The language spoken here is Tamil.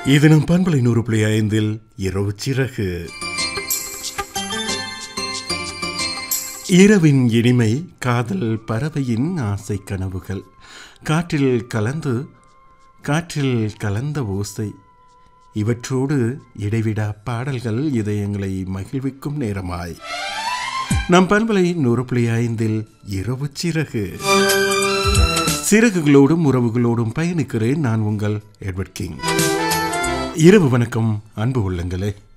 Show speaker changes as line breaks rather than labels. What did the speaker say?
இது நம் பண்பலை நூறு புள்ளி ஐந்தில் இரவு சிறகு இரவின் இனிமை காதல் பறவையின் ஆசை கனவுகள் காற்றில் கலந்து காற்றில் கலந்த ஓசை இவற்றோடு இடைவிடா பாடல்கள் இதயங்களை மகிழ்விக்கும் நேரமாய் நம் பண்பலை நூறு புள்ளி ஐந்தில் இரவு சிறகு சிறகுகளோடும் உறவுகளோடும் பயணிக்கிறேன் நான் உங்கள் எட்வர்ட் கிங் இரவு வணக்கம் அன்பு உள்ளங்களே